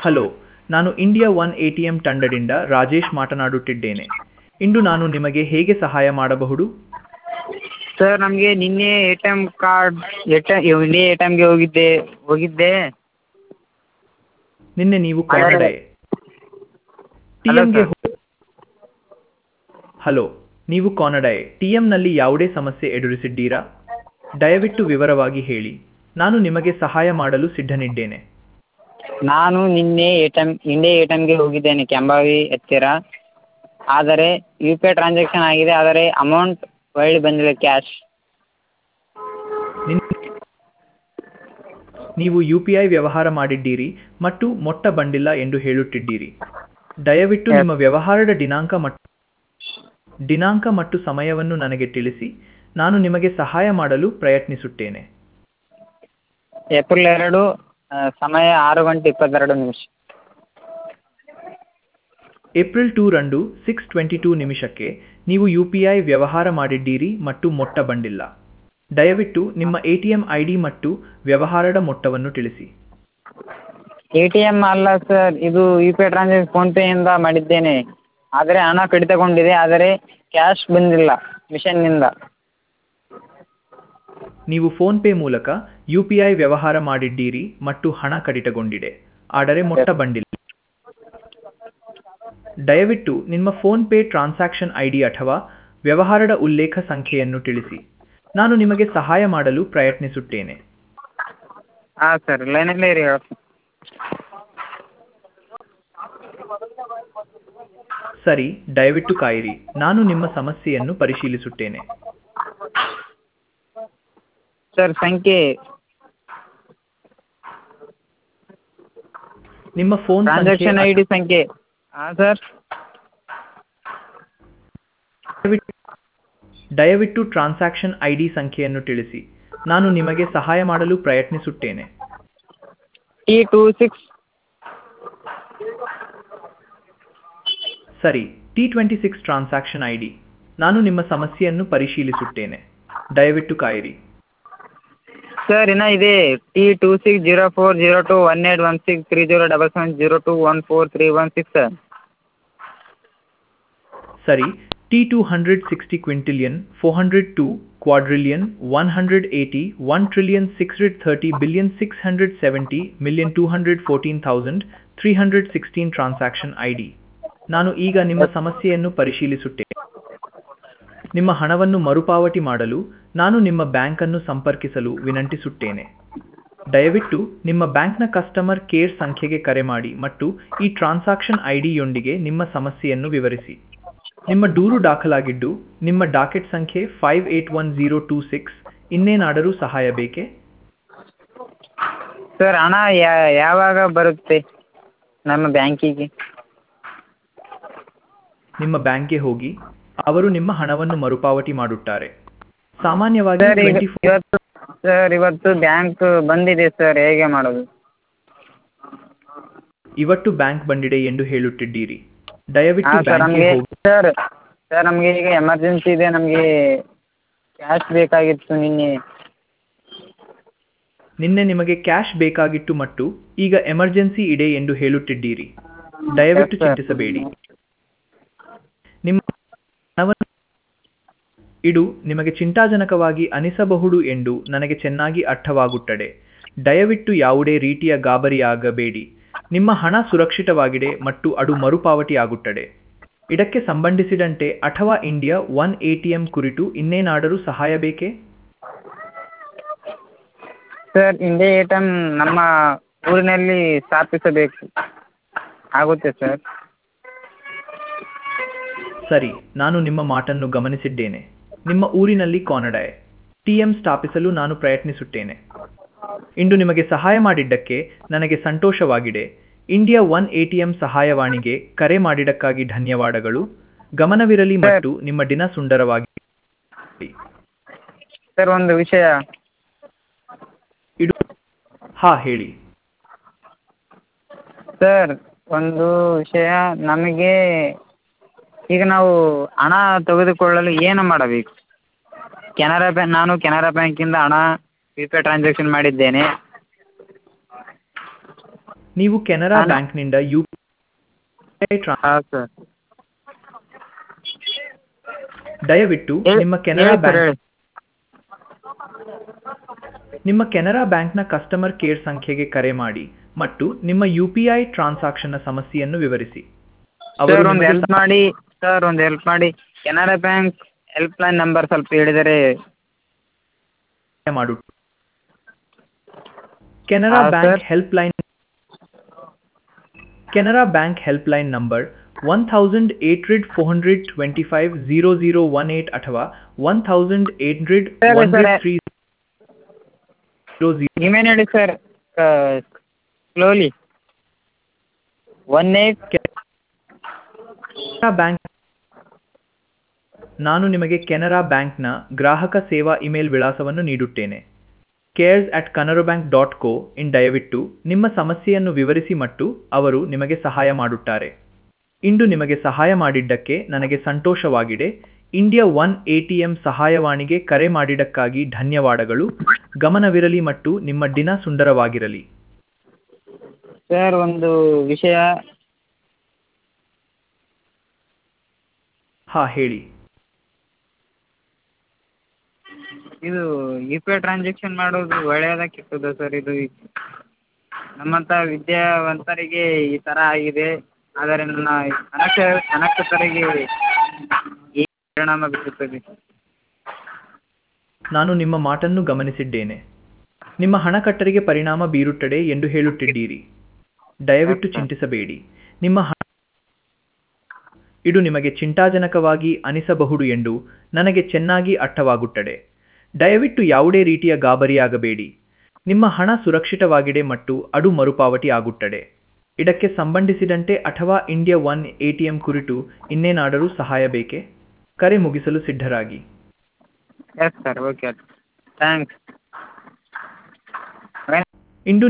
Hello ನಾನು India one A T M ತಂಡದಿಂದ ರಾಜೇಶ್ ಮಾತನಾಡುತ್ತಿದ್ದೇನೆ ಇಂದು ನಾನು ನಿಮಗೆ ಹೇಗೆ ಸಹಾಯ ಮಾಡಬಹುದು ಸರ್ ನಮಗೆ ನಿನ್ನೆ A T M card A T India A T ಎಮ್ಗೆ ಹೋಗಿದ್ದೆ ಹೋಗಿದ್ದೆ ನಿನ್ನೆ ನೀವು ಕನ್ನಡ ಟಿ ಹಲೋ ಎಂಗೆ ಸರ್. ಹಲೋ ನೀವು ಕಾನಡ ಟಿ ಎಂನಲ್ಲಿ ಯಾವುದೇ ಸಮಸ್ಯೆ ಎದುರಿಸಿದ್ದೀರಾ ದಯವಿಟ್ಟು ವಿವರವಾಗಿ ಹೇಳಿ ನಾನು ನಿಮಗೆ ಸಹಾಯ ಮಾಡಲು ಸಿದ್ಧನಿದ್ದೇನೆ ನಾನು ನಿನ್ನೆ A T M India A T ಎಮ್ಗೆ ಹೋಗಿದ್ದೇನೆ ಕೆಂಬಾವಿ ಹತ್ತಿರ ಆದರೆ ಯು ಪಿ ಐ ಟ್ರಾನ್ಸಾಕ್ಷನ್ ಆಗಿದೆ ಆದರೆ ಅಮೌಂಟ್ ಹೊಳ್ಳಿ ಬಂದಿಲ್ಲ ಕ್ಯಾಶ್ ನಿನ್- ನೀವು ಯು ಪಿ ಐ ವ್ಯವಹಾರ ಮಾಡಿದ್ದೀರಿ ಮತ್ತು ಮೊಟ್ಟ ಬಂದಿಲ್ಲ ಎಂದು ಹೇಳುತ್ತಿದ್ದೀರಿ ದಯವಿಟ್ಟು Yes. ನಿಮ್ಮ ವ್ಯವಹಾರದ ದಿನಾಂಕ ಮತ್ತು ದಿನಾಂಕ ಮತ್ತು ಸಮಯವನ್ನು ನನಗೆ ತಿಳಿಸಿ ನಾನು ನಿಮಗೆ ಸಹಾಯ ಮಾಡಲು ಪ್ರಯತ್ನಿಸುತ್ತೇನೆ ಏಪ್ರಿಲ್ ಎರಡು ಆ, ಸಮಯ ಆರು ಗಂಟೆ ಇಪ್ಪತ್ತೆರಡು ನಿಮಿಷ ಏಪ್ರಿಲ್ ಟೂ ರಂದು ಸಿಕ್ಸ್ ಟ್ವೆಂಟಿ ಟೂ ನಿಮಿಷಕ್ಕೆ ನೀವು ಯು ಪಿ ಐ ವ್ಯವಹಾರ ಮಾಡಿದ್ದೀರಿ ಮತ್ತು ಮೊಟ್ಟ ಬಂದಿಲ್ಲ ದಯವಿಟ್ಟು ನಿಮ್ಮ A T M I D ಮತ್ತು ವ್ಯವಹಾರದ ಮೊತ್ತವನ್ನು ತಿಳಿಸಿ ಎ ಟಿ ಎಮ್ ಅಲ್ಲ ಸರ್ ಇದು ಯು ಪಿ ಐ ಟ್ರಾನ್ಸಾಕ್ಷನ್ ಫೋನ್ಪೇಯಿಂದ ಮಾಡಿದ್ದೇನೆ ಆದರೆ ಹಣ ಕಡಿತಗೊಂಡಿದೆ ಆದರೆ ಕ್ಯಾಶ್ ಬಂದಿಲ್ಲ ಮಿಷನ್ನಿಂದ ನೀವು ಫೋನ್ಪೇ ಮೂಲಕ ಯು ಪಿ ಐ ವ್ಯವಹಾರ ಮಾಡಿದ್ದೀರಿ ಮತ್ತು ಹಣ ಕಡಿತಗೊಂಡಿದೆ ಆದರೆ ಮೊತ್ತ ಬಂದಿಲ್ಲ ದಯವಿಟ್ಟು ನಿಮ್ಮ ಫೋನ್ಪೇ ಟ್ರಾನ್ಸಾಕ್ಷನ್ ಐ ಡಿ ಅಥವಾ ವ್ಯವಹಾರದ ಉಲ್ಲೇಖ ಸಂಖ್ಯೆಯನ್ನು ತಿಳಿಸಿ ನಾನು ನಿಮಗೆ ಸಹಾಯ ಮಾಡಲು ಪ್ರಯತ್ನಿಸುತ್ತೇನೆ ಹಾಂ ಸರ್ ಲೈನಲ್ಲೇ ಇರಿ ಹೇಳ್ತೀನಿ ಸರಿ ದಯವಿಟ್ಟು ಕಾಯಿರಿ ನಾನು ನಿಮ್ಮ ಸಮಸ್ಯೆಯನ್ನು ಪರಿಶೀಲಿಸುತ್ತೇನೆ ಸರ್ ಸಂಖ್ಯೆ ನಿಮ್ಮ ಫೋನ್ ಟ್ರಾನ್ಸಾಕ್ಷನ್ ಐ ಡಿ ಸಂಖ್ಯೆ ಹಾಂ ಸರ್ ದಯವಿಟ್ಟು ದಯವಿಟ್ಟು ಟ್ರಾನ್ಸಾಕ್ಷನ್ ಐ ಡಿ ಸಂಖ್ಯೆಯನ್ನು ತಿಳಿಸಿ ನಾನು ನಿಮಗೆ ಸಹಾಯ ಮಾಡಲು ಪ್ರಯತ್ನಿಸುತ್ತೇನೆ ಟಿ ಟೂ ಸಿಕ್ಸ್ ಸರಿ T twenty six transaction I D ನಾನು ನಿಮ್ಮ ಸಮಸ್ಯೆಯನ್ನು ಪರಿಶೀಲಿಸುತ್ತೇನೆ ದಯವಿಟ್ಟು ಕಾಯಿರಿ ಸರ್ ಇನ್ನೂ ಇದೆ T two six zero four zero two one eight one six three zero double seven zero two one four three one six sir ಸರಿ T two hundred sixty quintillion four hundred two quadrillion one hundred eighty one trillion six hundred thirty billion six hundred seventy million two hundred fourteen thousand three hundred sixteen transaction I D ನಾನು ಈಗ ನಿಮ್ಮ ಸಮಸ್ಯೆಯನ್ನು ಪರಿಶೀಲಿಸುತ್ತೇನೆ ನಿಮ್ಮ ಹಣವನ್ನು ಮರುಪಾವತಿ ಮಾಡಲು ನಾನು ನಿಮ್ಮ ಬ್ಯಾಂಕನ್ನು ಸಂಪರ್ಕಿಸಲು ವಿನಂತಿಸುತ್ತೇನೆ ದಯವಿಟ್ಟು ನಿಮ್ಮ ಬ್ಯಾಂಕ್ನ ಕಸ್ಟಮರ್ ಕೇರ್ ಸಂಖ್ಯೆಗೆ ಕರೆ ಮಾಡಿ ಮತ್ತು ಈ ಟ್ರಾನ್ಸಾಕ್ಷನ್ ಐ ಡಿಯೊಂದಿಗೆ ನಿಮ್ಮ ಸಮಸ್ಯೆಯನ್ನು ವಿವರಿಸಿ ನಿಮ್ಮ ದೂರು ದಾಖಲಾಗಿದ್ದು ನಿಮ್ಮ ಡಾಕೆಟ್ ಸಂಖ್ಯೆ five eight one zero two six ಇನ್ನೇನಾದರೂ ಸಹಾಯ ಬೇಕೇ ಸರ್ ಹಣ ಯಾ- ಯಾವಾಗ ಬರುತ್ತೆ ನಮ್ಮ ಬ್ಯಾಂಕಿಗೆ ನಿಮ್ಮ ಬ್ಯಾಂಕ್ಗೆ ಹೋಗಿ ಅವರು ನಿಮ್ಮ ಹಣವನ್ನು ಮರುಪಾವತಿ ಮಾಡುತ್ತಾರೆ ಸಾಮಾನ್ಯವಾಗಿ ಸರ್ ಈಗ 24 ಇವತ್ತು ಸರ್ ಇವತ್ತು ಬ್ಯಾಂಕ್ ಬಂದಿದೆ ಸರ್ ಹೇಗೆ ಮಾಡೋದು ಇವತ್ತು ಬ್ಯಾಂಕ್ ಬಂದಿದೆ ಎಂದು ಹೇಳುತ್ತಿದ್ದೀರಿ ದಯವಿಟ್ಟು ಹಾಂ ಸರ್ ಬ್ಯಾಂಕ್ಗೆ ನಮಗೆ ಹೋಗಿ ಸರ್ ಸರ್ ನಮಗೆ ಈಗ ಎಮರ್ಜೆನ್ಸಿ ಇದೆ ನಮಗೆ ಕ್ಯಾಶ್ ಬೇಕಾಗಿತ್ತು ನಿನ್ನೆ ನಿನ್ನೆ ನಿಮಗೆ ಕ್ಯಾಶ್ ಬೇಕಾಗಿತ್ತು ಮತ್ತು ಈಗ ಎಮರ್ಜೆನ್ಸಿ ಇದೆ ಎಂದು ಹೇಳುತ್ತಿದ್ದೀರಿ ದಯವಿಟ್ಟು Yes, sir. ಚಿಂತಿಸಬೇಡಿ ನಿಮ್ಮ ಹಣವನ್ನು ಇಡು ನಿಮಗೆ ಚಿಂತಾಜನಕವಾಗಿ ಅನಿಸಬಹುದು ಎಂದು ನನಗೆ ಚೆನ್ನಾಗಿ ಅರ್ಥವಾಗುತ್ತದೆ ದಯವಿಟ್ಟು ಯಾವುದೇ ರೀತಿಯ ಗಾಬರಿಯಾಗಬೇಡಿ ನಿಮ್ಮ ಹಣ ಸುರಕ್ಷಿತವಾಗಿದೆ ಮತ್ತು ಅದು ಮರುಪಾವತಿಯಾಗುತ್ತದೆ ಇದಕ್ಕೆ ಸಂಬಂಧಿಸಿದಂತೆ ಅಥವಾ India one A T M ಕುರಿತು ಇನ್ನೇನಾದರೂ ಸಹಾಯ ಬೇಕೇ sir India A T M ನಮ್ಮ ಊರಿನಲ್ಲಿ ಸ್ಥಾಪಿಸಬೇಕು ಆಗುತ್ತೆ ಸರ್ ಸರಿ ನಾನು ನಿಮ್ಮ ಮಾತನ್ನು ಗಮನಿಸಿದ್ದೇನೆ ನಿಮ್ಮ ಊರಿನಲ್ಲಿ ಕಾನಡ ಟಿ ಎಂ ಸ್ಥಾಪಿಸಲು ನಾನು ಪ್ರಯತ್ನಿಸುತ್ತೇನೆ ಇಂದು ನಿಮಗೆ ಸಹಾಯ ಮಾಡಿದ್ದಕ್ಕೆ ನನಗೆ ಸಂತೋಷವಾಗಿದೆ India one A T M ಸಹಾಯವಾಣಿಗೆ ಕರೆ ಮಾಡಿದ್ದಕ್ಕಾಗಿ ಧನ್ಯವಾದಗಳು ಗಮನವಿರಲಿ Sir. ಮತ್ತು ನಿಮ್ಮ ದಿನ ಸುಂದರವಾಗಿ ಸರ್ ಒಂದು ವಿಷಯ ಇಡು ಹಾ ಹೇಳಿ ಸರ್ ಒಂದು ವಿಷಯ ನಮಗೆ ಈಗ ನಾವು ಹಣ ತೆಗೆದುಕೊಳ್ಳಲು ಏನು ಮಾಡಬೇಕು ಕೆನರಾ ಬ್ಯಾಂಕ್ ನಾನು ಕೆನರಾ ಬ್ಯಾಂಕಿಂದ ಹಣ ಯು ಪಿ ಐ ಟ್ರಾನ್ಸಾಕ್ಷನ್ ಮಾಡಿದ್ದೇನೆ ನೀವು ಕೆನರಾ ನಾನು- ಬ್ಯಾಂಕ್ನಿಂದ ಯು ಪಿ ಐ ಹಾಂ ಸರ್ ದಯವಿಟ್ಟು ಹೇಳಿ ನಿಮ್ಮ ಕೆನರಾ ಹೇಳಿ ಸರ್ ಬ್ಯಾಂಕ್ ಹೇಳಿ ನಿಮ್ಮ ಕೆನರಾ ಬ್ಯಾಂಕ್ನ ಕಸ್ಟಮರ್ ಕೇರ್ ಸಂಖ್ಯೆಗೆ ಕರೆ ಮಾಡಿ ಮತ್ತು ನಿಮ್ಮ ಯು ಪಿ ಐ ಟ್ರಾನ್ಸಾಕ್ಷನ್ನ ಸಮಸ್ಯೆಯನ್ನು ವಿವರಿಸಿ ಅವರು ಸರ್ ಒಂದು ನಿಮಗೆ ಹೆಲ್ಪ್ ಮಾಡಿ ಸರ್ ಒಂದು ಹೆಲ್ಪ್ ಮಾಡಿ Canara bank help line number ಸ್ವಲ್ಪ ಹೇಳಿದರೆ ಸಹಾಯ ಮಾಡು ಕೆನರಾ ಹಾ, bank sir. Help line Canara bank help line number one thousand eight hundred four hundred twenty five zero zero one eight ಅಥವಾ ಒನ್ ಥೌಸಂಡ್ ಏಟ್ ಹಂಡ್ರೆಡ್ ಸರಿ, ಒನ್ ಸರಿ. ತ್ರೀ ಜೀರೋ ಜೀರೋ ನೀವೇನು ಹೇಳಿ sir slowly one eight Canara bank ನಾನು ನಿಮಗೆ ಕೆನರಾ ಬ್ಯಾಂಕ್ನ ಗ್ರಾಹಕ ಸೇವಾ ಇಮೇಲ್ ವಿಳಾಸವನ್ನು ನೀಡುತ್ತೇನೆ cares at Canara bank dot ಕೋ ಇನ್ ದಯವಿಟ್ಟು ನಿಮ್ಮ ಸಮಸ್ಯೆಯನ್ನು ವಿವರಿಸಿ ಮತ್ತು ಅವರು ನಿಮಗೆ ಸಹಾಯ ಮಾಡುತ್ತಾರೆ ಇಂದು ನಿಮಗೆ ಸಹಾಯ ಮಾಡಿದ್ದಕ್ಕೆ ನನಗೆ ಸಂತೋಷವಾಗಿದೆ ಇಂಡಿಯಾ ಒನ್ ಎಟಿಎಂ ಸಹಾಯವಾಣಿಗೆ ಕರೆ ಮಾಡಿದ್ದಕ್ಕಾಗಿ ಧನ್ಯವಾದಗಳು ಗಮನವಿರಲಿ ಮತ್ತು ನಿಮ್ಮ ದಿನ ಸುಂದರವಾಗಿರಲಿ ಸರ್ ಒಂದು ವಿಷಯ ಹಾ ಹೇಳಿ ಇದು ಯು ಪಿ ಐ ಟ್ರಾನ್ಸಾಕ್ಷನ್ ಮಾಡೋದು ಒಳ್ಳೆಯದ ಕೆಟ್ಟದ ಸರ್ ಇದು ನಮ್ಮಂಥ ವಿದ್ಯಾವಂತರಿಗೆ ಈ ಥರ ಆಗಿದೆ ಆದರೆ ನನ್ನ ಅನಕ್ಷ ಅನಕ್ಷತರಿಗೆ ಈ ಪರಿಣಾಮ ಬೀರುತ್ತದೆ ನಾನು ನಿಮ್ಮ ಮಾತನ್ನು ಗಮನಿಸಿದ್ದೇನೆ ನಿಮ್ಮ ಹಣಕಟ್ಟರಿಗೆ ಪರಿಣಾಮ ಬೀರುತ್ತದೆ ಎಂದು ಹೇಳುತ್ತಿದ್ದೀರಿ ದಯವಿಟ್ಟು ಚಿಂತಿಸಬೇಡಿ ನಿಮ್ಮ ಹಣ ಇದು ನಿಮಗೆ ಚಿಂತಾಜನಕವಾಗಿ ಅನಿಸಬಹುದು ಎಂದು ನನಗೆ ಚೆನ್ನಾಗಿ ಅರ್ಥವಾಗುತ್ತದೆ ದಯವಿಟ್ಟು ಯಾವುದೇ ರೀತಿಯ ಗಾಬರಿಯಾಗಬೇಡಿ ನಿಮ್ಮ ಹಣ ಸುರಕ್ಷಿತವಾಗಿದೆ ಮತ್ತು ಅದು ಮರುಪಾವತಿ ಆಗುತ್ತದೆ ಇದಕ್ಕೆ ಸಂಬಂಧಿಸಿದಂತೆ ಅಥವಾ ಇಂಡಿಯಾ ಒನ್ ಎಟಿಎಂ ಕುರಿತು ಇನ್ನೇನಾದರೂ ಸಹಾಯ ಬೇಕೇ ಕರೆ ಮುಗಿಸಲು ಸಿದ್ಧರಾಗಿ ಎಸ್ ಸರ್ ಓಕೆ ಥ್ಯಾಂಕ್ಸ್